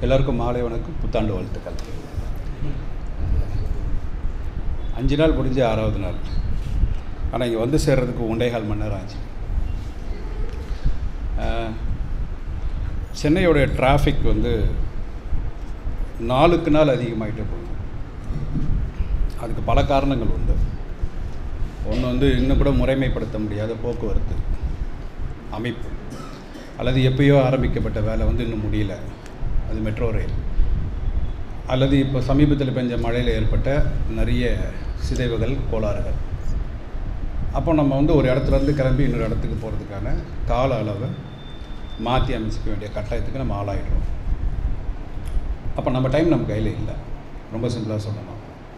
எல்லாருக்கும் மாலை வணக்கம் புத்தாண்டு வாழ்த்துக்கள் அஞ்சு நாள் முடிஞ்சு ஆறாவது நாள் ஆனால் இங்கே வந்து சேர்றதுக்கு ஒன்றே கால் மணி நேரம் ஆச்சு அஹ், சென்னையோடைய டிராஃபிக் வந்து நாளுக்கு நாள் அதிகமாகிட்டே போகுது அதுக்கு பல காரணங்கள் உண்டு ஒன்று வந்து இன்னும் கூட முறைமைப்படுத்த முடியாத போக்குவரத்து அமைப்பு அல்லது எப்பயோ ஆரம்பிக்கப்பட்ட வேலை வந்து இன்னும் முடியல அது மெட்ரோ ரயில் அல்லது இப்போ சமீபத்தில் பெஞ்ச மழையில் ஏற்பட்ட நிறைய சிதைவுகள் கோளாறுகள் அப்போ நம்ம வந்து ஒரு இடத்துல இருந்து கிளம்பி இன்னொரு இடத்துக்கு போகிறதுக்கான கால அளவை மாற்றி அமைச்சிக்க வேண்டிய கட்டாயத்துக்கு நம்ம ஆளாயிடுறோம் அப்போ நம்ம டைம் நம்ம கையில் இல்லை ரொம்ப சிம்பிளாக சொல்லணும்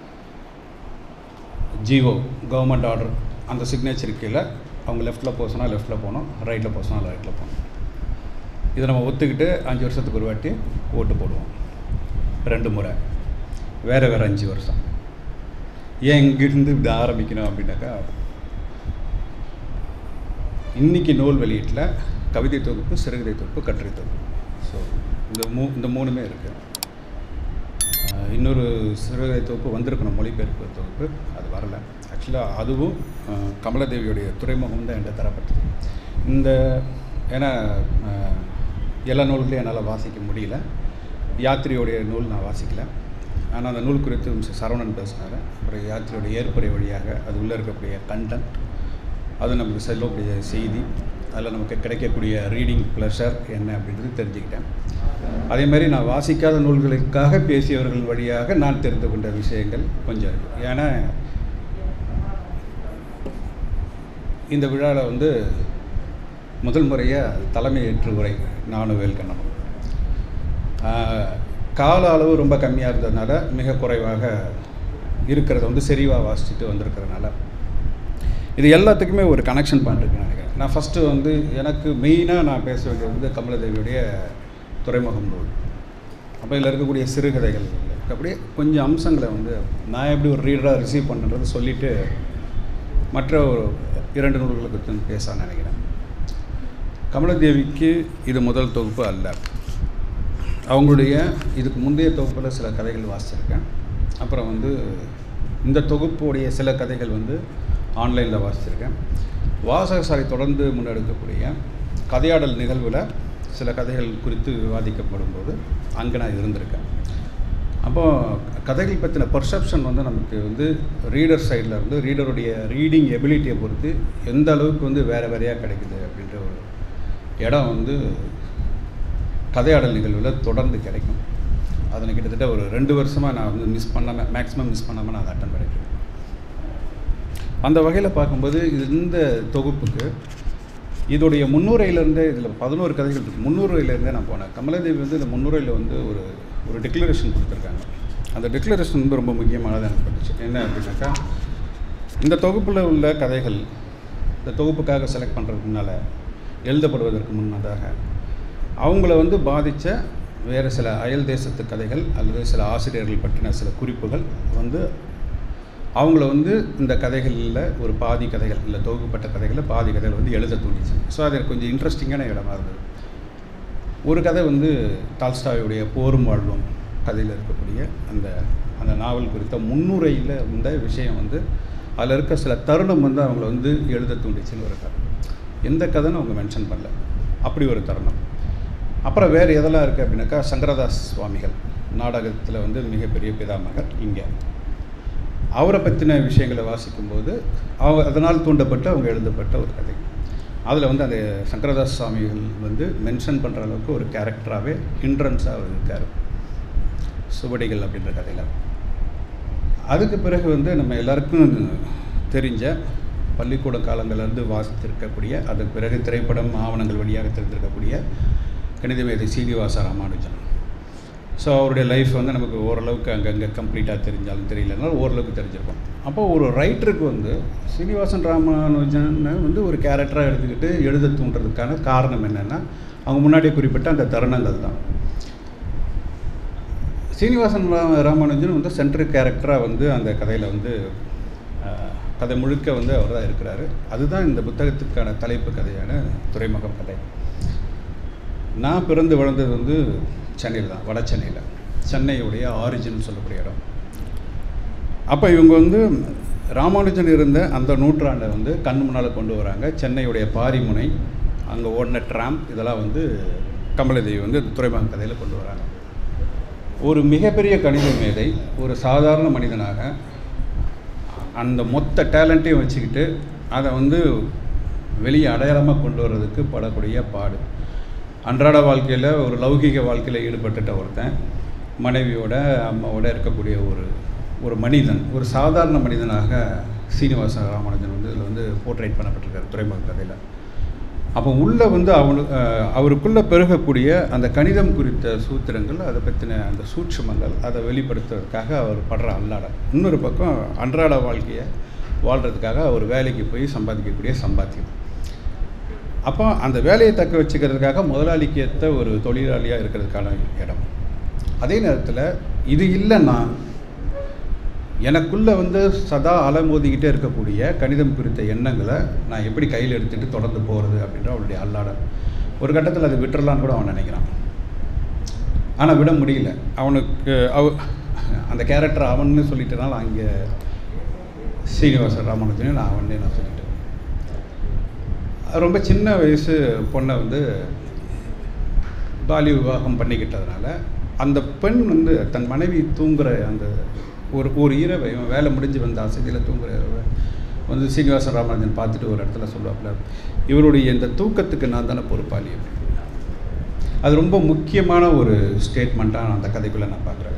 ஜிஓ கவர்மெண்ட் ஆர்டர் அந்த சிக்னேச்சர் கீழே அவங்க லெஃப்ட்டில் போக சொன்னால் லெஃப்ட்டில் போகணும் ரைட்டில் போக சொன்னால் ரைட்டில் போகணும் இதை நம்ம ஒத்துக்கிட்டு அஞ்சு வருஷத்துக்கு ஒரு வாட்டி ஓட்டு போடுவோம் ரெண்டு முறை வேறு வேறு அஞ்சு வருஷம் ஏன் இங்கிருந்து இப்படி ஆரம்பிக்கணும் அப்படின்னாக்கா இன்றைக்கி நூல் வெளியீட்டில் கவிதை தொகுப்பு சிறுகதை தொகுப்பு கட்டுரை தொகுப்பு ஸோ இந்த மூ இந்த மூணுமே இருக்குது இன்னொரு சிறுகதை தொகுப்பு வந்திருக்கணும் மொழிபெயர்ப்பு தொகுப்பு அது வரல ஆக்சுவலாக அதுவும் அஹ், கமலதேவியுடைய துறைமுகம் தான் என்கிட்ட தரப்பட்டது இந்த ஏன்னா அஹ், எல்லா நூல்களையும் என்னால் வாசிக்க முடியல யாத்திரையோடைய நூல் நான் வாசிக்கல ஆனால் அந்த நூல் குறித்து மிஸ்டர் சரவணன் பேசினார் அப்புறம் யாத்திரையோட ஏற்புரை வழியாக அது உள்ளே இருக்கக்கூடிய கண்டென்ட் அது நமக்கு செல்லக்கூடிய செய்தி அதில் நமக்கு கிடைக்கக்கூடிய ரீடிங் ப்ளஷர் என்ன அப்படின்றது தெரிஞ்சுக்கிட்டேன் அதே மாதிரி நான் வாசிக்காத நூல்களுக்காக பேசியவர்கள் வழியாக நான் தெரிந்து கொண்ட விஷயங்கள் கொஞ்சம் இருக்குது ஏன்னா இந்த விழாவில் வந்து முதல் முறையாக தலைமை ஏற்று உரை நானும் வேல்கண்ணனும் ஆஹ், கால அளவு ரொம்ப கம்மியாக இருந்ததுனால மிக குறைவாக இருக்கிறத வந்து செறிவாக வாசிச்சுட்டு வந்திருக்கிறதுனால இது எல்லாத்துக்குமே ஒரு கனெக்ஷன் பாயிண்ட் இருக்குன்னு நினைக்கிறேன் நான் ஃபஸ்ட்டு வந்து எனக்கு மெயினாக நான் பேச வேண்டியது வந்து கமலதேவியுடைய துறைமுகம் நூல் அப்போ இதில் இருக்கக்கூடிய சிறுகதைகள் அப்படியே கொஞ்சம் அம்சங்களை வந்து நான் எப்படி ஒரு ரீடராக ரிசீவ் பண்ணுறது சொல்லிவிட்டு மற்ற ஒரு இரண்டு நூல்களை பற்றி வந்து பேச நினைக்கிறேன் கமலதேவிக்கு இது முதல் தொகுப்பு அல்ல அவங்களுடைய இதுக்கு முந்தைய தொகுப்பில் சில கதைகள் வாசிச்சிருக்கேன் அப்புறம் வந்து இந்த தொகுப்புடைய சில கதைகள் வந்து ஆன்லைனில் வாசிச்சிருக்கேன் வாசகசாலை தொடர்ந்து முன்னெடுக்கக்கூடிய கதையாடல் நிகழ்வில் சில கதைகள் குறித்து விவாதிக்கப்படும் போது அங்கே நான் இருந்திருக்கேன் அப்போது கதைகள் பற்றின பர்செப்ஷன் வந்து நமக்கு வந்து ரீடர் சைடில் இருந்து ரீடருடைய ரீடிங் எபிலிட்டியை பொறுத்து எந்த அளவுக்கு வந்து வேறு வேறையாக கிடைக்குது அப்படின்ற ஒரு இடம் வந்து கதையாடல் நிகழ்வில் தொடர்ந்து கிடைக்கும் அதில் கிட்டத்தட்ட ஒரு ரெண்டு வருஷமாக நான் வந்து மிஸ் பண்ணாமல் மேக்ஸிமம் மிஸ் பண்ணாமல் நான் அதை அட்டன் பண்ணிட்டு இருக்கேன் அந்த வகையில் பார்க்கும்போது இது இந்த தொகுப்புக்கு இதோடைய முன்னுரையிலேருந்தே இதில் பதினோரு கதைகள் இருக்குது முன்னுரையிலேருந்தே நான் போனேன் கமலாதேவி வந்து இந்த முன்னுரையில் வந்து ஒரு ஒரு டிக்ளரேஷன் கொடுத்துருக்காங்க அந்த டிக்ளரேஷன் வந்து ரொம்ப முக்கியமானதாக எனக்கு பட்டுச்சு என்ன அப்படின்னாக்கா இந்த தொகுப்பில் உள்ள கதைகள் இந்த தொகுப்புக்காக செலக்ட் பண்ணுறதுக்கு முன்னால் எழுதப்படுவதற்கு முன்னதாக அவங்கள வந்து பாதித்த வேறு சில அயல் தேசத்து கதைகள் அல்லது சில ஆசிரியர்கள் பற்றின சில குறிப்புகள் வந்து அவங்கள வந்து இந்த கதைகளில் ஒரு பாதி கதைகள் இல்லை தொகுக்கப்பட்ட கதைகளில் பாதி கதைகள் வந்து எழுத தூண்டிச்சு ஸோ அது எனக்கு கொஞ்சம் இன்ட்ரெஸ்டிங்கான இடமா இருந்தது ஒரு கதை வந்து டால்ஸ்டாயுடைய போரும் வாழ்வும் கதையில் இருக்கக்கூடிய அந்த அந்த நாவல் குறித்த முன்னுரையில் இருந்த விஷயம் வந்து அதில் இருக்க சில தருணம் வந்து அவங்கள வந்து எழுத தூண்டிச்சுன்னு ஒரு கதை எந்த கதைன்னு அவங்க மென்ஷன் பண்ணல அப்படி ஒரு தருணம் அப்புறம் வேறு எதெல்லாம் இருக்குது அப்படின்னாக்கா சங்கரதாஸ் சுவாமிகள் நாடகத்தில் வந்து மிகப்பெரிய பிதாமகர் இங்கே அவரை பற்றின விஷயங்களை வாசிக்கும்போது அவங்க அதனால் தூண்டப்பட்டு அவங்க எழுதப்பட்ட ஒரு கதை அதில் வந்து அந்த சங்கரதாஸ் சுவாமிகள் வந்து மென்ஷன் பண்ணுற அளவுக்கு ஒரு கேரக்டராகவே ஹிண்ட்ரன்ஸாக அவர் இருக்கார் சுவடிகள் அப்படின்ற கதையில் அதுக்கு பிறகு வந்து நம்ம எல்லாருக்கும் தெரிஞ்ச பள்ளிக்கூட காலங்கள்லேருந்து வாசித்திருக்கக்கூடிய அதுக்கு பிறகு திரைப்படம் ஆவணங்கள் வழியாக தெரிந்திருக்கக்கூடிய கணிதமேதை சீனிவாச ராமானுஜன் ஸோ அவருடைய லைஃப் வந்து நமக்கு ஓரளவுக்கு அங்கங்கே கம்ப்ளீட்டாக தெரிஞ்சாலும் தெரியலனாலும் ஓரளவுக்கு தெரிஞ்சிருக்கும் அப்போ ஒரு ரைட்டருக்கு வந்து சீனிவாசன் ராமானுஜனை வந்து ஒரு கேரக்டராக எடுத்துக்கிட்டு எழுத தூண்டுறதுக்கான காரணம் என்னென்னா அவங்க முன்னாடி குறிப்பிட்ட அந்த தருணங்கள் தான் சீனிவாசன் ரா- ராமானுஜன் வந்து சென்ட்ரல் கேரக்டராக வந்து அந்த கதையில் வந்து ஆஹ், கதை முழுக்க வந்து அவர் தான் இருக்கிறாரு அதுதான் இந்த புத்தகத்துக்கான தலைப்பு கதையான துறைமுகம் கதை நான் பிறந்து வளர்ந்தது வந்து சென்னையில் தான் வட சென்னையில் சென்னையுடைய ஆரிஜின் சொல்லக்கூடிய இடம் அப்போ இவங்க வந்து ராமானுஜன் இருந்த அந்த நூற்றாண்டை வந்து கண் முன்னால் கொண்டு வராங்க சென்னையுடைய பாரிமுனை அங்கே ஓடின ட்ராம் இதெல்லாம் வந்து கமலதேவி வந்து இந்த துறைமுக கதையில் கொண்டு வராங்க ஒரு மிகப்பெரிய கணித மேதை ஒரு சாதாரண மனிதனாக அந்த மொத்த டேலண்ட்டையும் வச்சுக்கிட்டு அதை வந்து வெளியே அடையாளமாக கொண்டு வர்றதுக்கு படக்கூடிய பாடு அன்றாட வாழ்க்கையில் ஒரு லௌகீக வாழ்க்கையில் ஈடுபட்டுட்ட ஒருத்தன் மனைவியோட அம்மாவோட இருக்கக்கூடிய ஒரு ஒரு மனிதன் ஒரு சாதாரண மனிதனாக சீனிவாச ராமானுஜன் வந்து இதில் வந்து போர்ட்ரேட் பண்ணப்பட்டிருக்காரு துறைமுக கதையில் அப்போ உள்ளே வந்து அவனு அஹ், அவருக்குள்ளே பெருகக்கூடிய அந்த கணிதம் குறித்த சூத்திரங்கள் அதை பற்றின அந்த சூட்சுமங்கள் அதை வெளிப்படுத்துறதுக்காக அவர் படுற அல்லாடம் இன்னொரு பக்கம் அன்றாட வாழ்க்கையை வாழ்கிறதுக்காக அவர் வேலைக்கு போய் சம்பாதிக்கக்கூடிய சம்பாத்தியம் அப்போ அந்த வேலையை தக்க வச்சுக்கிறதுக்காக முதலாளிக்கு ஏற்ற ஒரு தொழிலாளியாக இருக்கிறதுக்கான இடம் அதே நேரத்தில் இது இல்லைன்னா எனக்குள்ளே வந்து சதா அலமோதிக்கிட்டே இருக்கக்கூடிய கணிதம் குறித்த எண்ணங்களை நான் எப்படி கையில் எடுத்துகிட்டு தொடர்ந்து போகிறது அப்படின்ற அவனுடைய அல்லாடம் ஒரு கட்டத்தில் அது விட்டுறலான்னு கூட அவன் நினைக்கிறான் ஆனால் விட முடியல அவனுக்கு அவ அந்த கேரக்டர் அவன்னு சொல்லிட்டனால அங்கே சீனிவாச ராமானுஜனே நான் அவனே நான் சொல்லிட்டேன் ரொம்ப சின்ன வயசு பொண்ணை வந்து பாலிய விவாகம் பண்ணிக்கிட்டதுனால அந்த பெண் வந்து தன் மனைவி தூங்குற அந்த ஒரு ஒரு இரவை இவன் வேலை முடிஞ்சு வந்த அசதியில் தூங்குற இரவை வந்து சீனிவாச ராமராஜன் பார்த்துட்டு ஒரு இடத்துல சொல்லுவாப்புல இவருடைய இந்த தூக்கத்துக்கு நான் தானே பொறுப்பாளி அப்படின்னு. அது ரொம்ப முக்கியமான ஒரு ஸ்டேட்மெண்ட்டாக நான் அந்த கதைக்குள்ளே நான் பார்க்குறேன்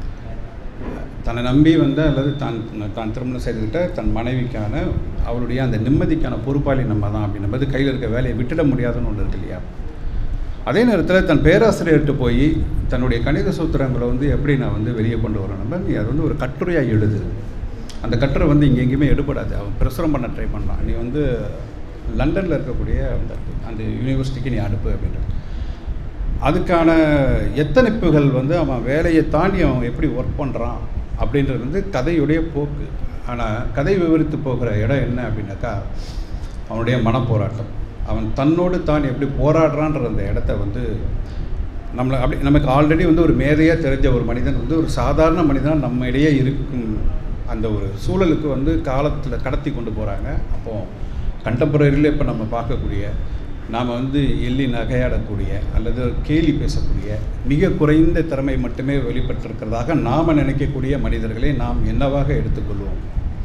தன்னை நம்பி வந்த அல்லது தான் தான் திருமணம் செய்துக்கிட்ட தன் மனைவிக்கான அவளுடைய அந்த நிம்மதிக்கான பொறுப்பாளி நம்ம தான் அப்படின்னும்போது கையில் இருக்க வேலையை விட்டுட முடியாதுன்னு ஒன்று இருக்கு இல்லையா அதே நேரத்தில் தன் பேராசிரியர்கிட்ட போய் தன்னுடைய கணித சூத்திரங்களை வந்து எப்படி நான் வந்து வெளியே கொண்டு வரணும் நீ அது வந்து ஒரு கட்டுரையாக எழுது அந்த கட்டுரை வந்து இங்கே எங்கேயுமே எடுபடாது அவன் பிரசுரம் பண்ண ட்ரை பண்ணான் நீ வந்து லண்டனில் இருக்கக்கூடிய அந்த அந்த யூனிவர்சிட்டிக்கு நீ அனுப்பு அப்படின்றது அதுக்கான எத்தனைப்புகள் வந்து அவன் வேலையை தாண்டி அவன் எப்படி ஒர்க் பண்ணுறான் அப்படின்றது வந்து கதையுடைய போக்கு ஆனால் கதை விவரித்து போகிற இடம் என்ன அப்படின்னாக்கா அவனுடைய மனப்போராட்டம் அவன் தன்னோடு தான் எப்படி போராடுறான்ற அந்த இடத்த வந்து நம்மளை அப்படி நமக்கு ஆல்ரெடி வந்து ஒரு மேதையாக தெரிஞ்ச ஒரு மனிதன் வந்து ஒரு சாதாரண மனிதனாக நம்ம இடையே இருக்கும் அந்த ஒரு சூழலுக்கு வந்து காலத்தில் கடத்தி கொண்டு போகிறாங்க அப்போது கண்டெம்பரரியில் இப்போ நம்ம பார்க்கக்கூடிய நாம் வந்து எள்ளி நகையாடக்கூடிய அல்லது கேலி பேசக்கூடிய மிக குறைந்த திறமை மட்டுமே வெளிப்பட்டிருக்கிறதாக நாம் நினைக்கக்கூடிய மனிதர்களை நாம் என்னவாக எடுத்துக்கொள்வோம்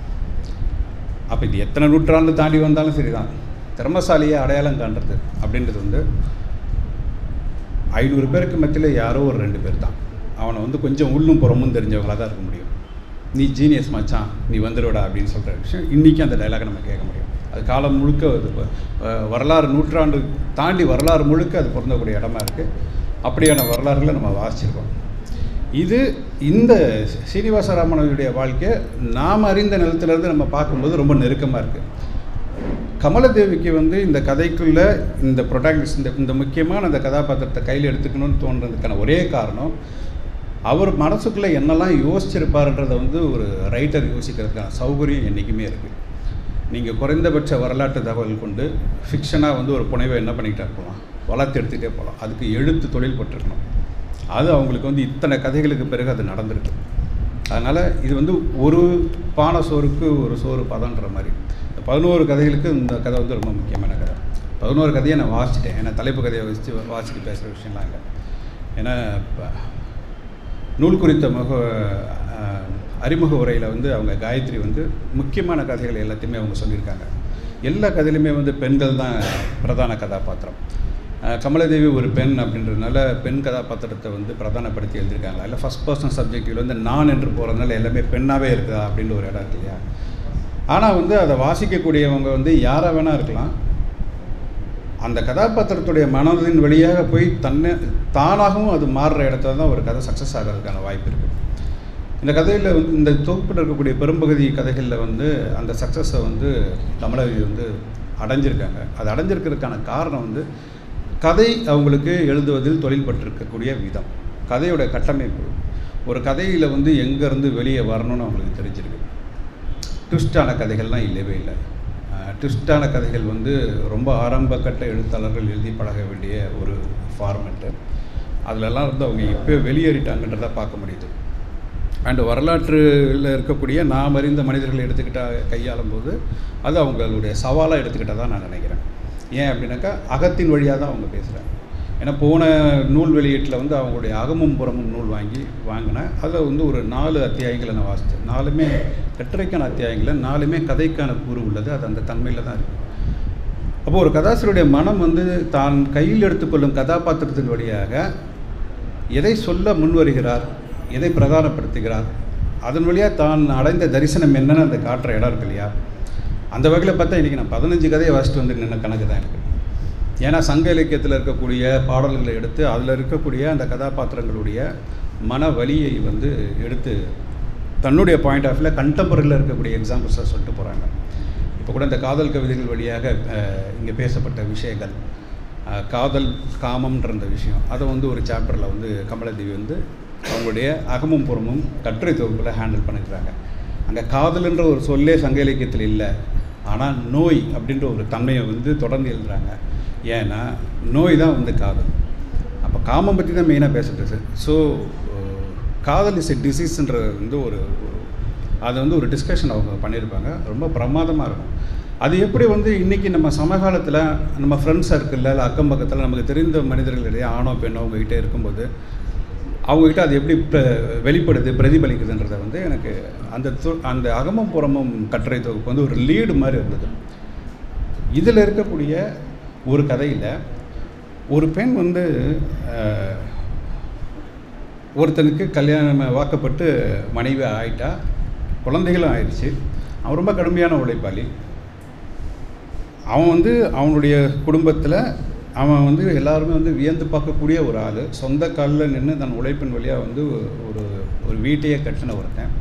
அப்போ இது எத்தனை நூற்றாண்டு தாண்டி வந்தாலும் சரிதான் திறமசாலியை அடையாளம் காண்றது அப்படின்றது வந்து ஐநூறு பேருக்கு மத்தியில் யாரோ ஒரு ரெண்டு பேர் தான் அவனை வந்து கொஞ்சம் உள்ளும் புறமும் தெரிஞ்சவங்களாக தான் இருக்க முடியும் நீ ஜீனியஸ் மச்சான் நீ வந்துடுவடா அப்படின்னு சொல்கிற விஷயம் இன்றைக்கும் அந்த டைலாகை நம்ம கேட்க முடியும் அது காலம் முழுக்க அது ப- அஹ் வரலாறு நூற்றாண்டு தாண்டி வரலாறு முழுக்க அது பொருந்தக்கூடிய இடமா இருக்குது அப்படியான வரலாறுகளை நம்ம வாசிச்சிருக்கோம் இது இந்த சீனிவாச ராமனுடைய வாழ்க்கை நாம் அறிந்த நிலத்திலேருந்து நம்ம பார்க்கும்போது ரொம்ப நெருக்கமாக இருக்குது கமலதேவிக்கு வந்து இந்த கதைக்குள்ள இந்த ப்ரொட்டாகனிஸ்ட் இந்த இந்த முக்கியமான அந்த கதாபாத்திரத்தை கையில் எடுத்துக்கணும்னு தோன்றதுக்கான ஒரே காரணம் அவர் மனசுக்குள்ளே என்னெல்லாம் யோசிச்சிருப்பாருன்றதை வந்து ஒரு ரைட்டர் யோசிக்கிறதுக்கான சௌகரியம் என்றைக்குமே இருக்குது நீங்கள் குறைந்தபட்ச வரலாற்று தகவல் கொண்டு ஃபிக்ஷனாக வந்து ஒரு புனைவை என்ன பண்ணிக்கிட்டே போகலாம் வளர்த்து எடுத்துகிட்டே போகலாம் அதுக்கு எழுத்து தொழில் பட்டிருக்கணும் அது அவங்களுக்கு வந்து இத்தனை கதைகளுக்கு பிறகு அது நடந்திருக்கு அதனால் இது வந்து ஒரு பானை சோறுக்கு ஒரு சோறு பதன்ற மாதிரி இந்த பதினோரு கதைகளுக்கு இந்த கதை வந்து ரொம்ப முக்கியமான கதை பதினோரு கதையை நான் வாசிச்சிட்டேன் ஏன்னா தலைப்பு கதையை வச்சு வாசிட்டு பேசுகிற விஷயம்லாம் இல்லை ஏன்னா இப்போ நூல் குறித்த முக அஹ், அறிமுக உரையில் வந்து அவங்க காயத்ரி வந்து முக்கியமான கதைகள் எல்லாத்தையுமே அவங்க சொல்லியிருக்காங்க எல்லா கதையிலுமே வந்து பெண்கள் தான் பிரதான கதாபாத்திரம் அஹ், கமலதேவி ஒரு பெண் அப்படின்றதுனால பெண் கதாபாத்திரத்தை வந்து பிரதானப்படுத்தி எழுதியிருக்காங்களா இல்லை ஃபஸ்ட் பர்சன் சப்ஜெக்டில் வந்து நான் என்று போகிறதுனால எல்லாமே பெண்ணாகவே இருக்குதா அப்படின்ற ஒரு இடம் இருக்கு இல்லையா ஆனால் வந்து அதை வாசிக்கக்கூடியவங்க வந்து யாராக வேணால் இருக்கலாம் அந்த கதாபாத்திரத்துடைய மனதின் வழியாக போய் தன்னை தானாகவும் அது மாறுற இடத்துல தான் ஒரு கதை சக்ஸஸ் ஆகிறதுக்கான வாய்ப்பு இருக்குது இந்த கதையில் வந்து இந்த தொகுப்பில் இருக்கக்கூடிய பெரும்பகுதி கதைகளில் வந்து அந்த சக்ஸஸை வந்து தமிழகி வந்து அடைஞ்சிருக்காங்க அது அடைஞ்சிருக்கிறதுக்கான காரணம் வந்து கதை அவங்களுக்கு எழுதுவதில் தொழில் பட்டிருக்கக்கூடிய விதம் கதையோட கட்டமைப்பு ஒரு கதையில் வந்து எங்கேருந்து வெளியே வரணும்னு அவங்களுக்கு தெரிஞ்சிருக்கு ட்விஸ்டான கதைகள்லாம் இல்லவே இல்லை ட்விஸ்டான கதைகள் வந்து ரொம்ப ஆரம்ப கட்ட எழுத்தாளர்கள் எழுதி பழக வேண்டிய ஒரு ஃபார்மெட்டு அதிலெல்லாம் இருந்து அவங்க இப்போ வெளியேறிட்டாங்கன்றதை பார்க்க முடியுது அண்டு வரலாற்றில் இருக்கக்கூடிய நாம் அறிந்த மனிதர்களை எடுத்துக்கிட்டா கையாளும் போது அது அவங்களுடைய சவாலாக எடுத்துக்கிட்டதாக நான் நினைக்கிறேன் ஏன் அப்படின்னாக்கா அகத்தின் வழியாக தான் அவங்க பேசுகிறாங்க ஏன்னா போன நூல் வெளியீட்டில் வந்து அவங்களுடைய அகமும் புறமும் நூல் வாங்கி வாங்கினேன் அதில் வந்து ஒரு நாலு அத்தியாயங்களை நான் வாசித்தேன் நாலுமே கட்டுரைக்கான அத்தியாயங்களில் நாலுமே கதைக்கான கூறு உள்ளது அது அந்த தன்மையில் தான் இருக்குது அப்போது ஒரு கதாசிரியருடைய மனம் வந்து தான் கையில் எடுத்துக்கொள்ளும் கதாபாத்திரத்தின் வழியாக எதை சொல்ல முன் வருகிறார் எதை பிரதானப்படுத்துகிறார் அதன் வழியாக தான் அடைந்த தரிசனம் என்னன்னு அந்த காட்டுற இடம் இருக்கு இல்லையா அந்த வகையில் பார்த்தா இன்றைக்கி நான் பதினஞ்சு கதையை வாசிட்டு வந்து நின்ன கணக்கு தான் எனக்கு ஏன்னா சங்க இலக்கியத்தில் இருக்கக்கூடிய பாடல்களை எடுத்து அதில் இருக்கக்கூடிய அந்த கதாபாத்திரங்களுடைய மன வலியை வந்து எடுத்து தன்னுடைய பாயிண்ட் ஆஃப் வியூவில் கண்டெம்பரரியில் இருக்கக்கூடிய எக்ஸாம்பிள்ஸாக சொல்லிட்டு போகிறாங்க இப்போ கூட இந்த காதல் கவிதைகள் வழியாக இங்கே பேசப்பட்ட விஷயங்கள் அஹ், காதல் காமம்ன்ற அந்த விஷயம் அதை வந்து ஒரு சாப்டரில் வந்து கமலதேவி வந்து அவங்களுடைய அகமும் புறமும் கட்டுரை தொகுப்பில் ஹேண்டில் பண்ணிக்கிறாங்க அங்கே காதல்ன்ற ஒரு சொல்லே சங்க இலக்கியத்தில் இல்லை ஆனால் நோய் அப்படின்ற ஒரு தன்மையை வந்து தொடர்ந்து எழுதுறாங்க ஏன்னா நோய் தான் வந்து காதல் அப்போ காமம் பற்றி தான் மெயினாக பேசுகிறது சார் ஸோ காதல் இஸ் எ டிசீஸ்ன்றது வந்து ஒரு ஒரு- அது வந்து ஒரு டிஸ்கஷன் அவங்க பண்ணியிருப்பாங்க ரொம்ப பிரமாதமாக இருக்கும் அது எப்படி வந்து இன்றைக்கி நம்ம சமகாலத்தில் நம்ம ஃப்ரெண்ட்ஸ் சர்க்கிளில் இல்லை அக்கம் பக்கத்தில் நமக்கு தெரிந்த மனிதர்களிடையே ஆணோ பெண்ணோ அவங்ககிட்ட இருக்கும்போது அவங்ககிட்ட அது எப்படி பிர- வெளிப்படுது பிரதிபலிக்குதுன்றதை வந்து எனக்கு அந்த து- அந்த அகமும் புறமும் கட்டுரை தொகுப்பு வந்து ஒரு லீடு மாதிரி இருந்தது இதில் இருக்கக்கூடிய ஒரு கதையில் ஒரு பெண் வந்து அஹ், ஒருத்தனுக்கு கல்யாணம் வாக்கப்பட்டு மனைவி ஆயிட்டா குழந்தைகளும் ஆயிடுச்சு அவன் ரொம்ப கடுமையான உழைப்பாளி அவன் வந்து அவனுடைய குடும்பத்தில் அவன் வந்து எல்லாருமே வந்து வியந்து பார்க்கக்கூடிய ஒரு ஆள் சொந்த காலில் நின்று தன் உழைப்பின் வழியாக வந்து ஒரு ஒரு வீட்டையே கட்டின ஒருத்தன்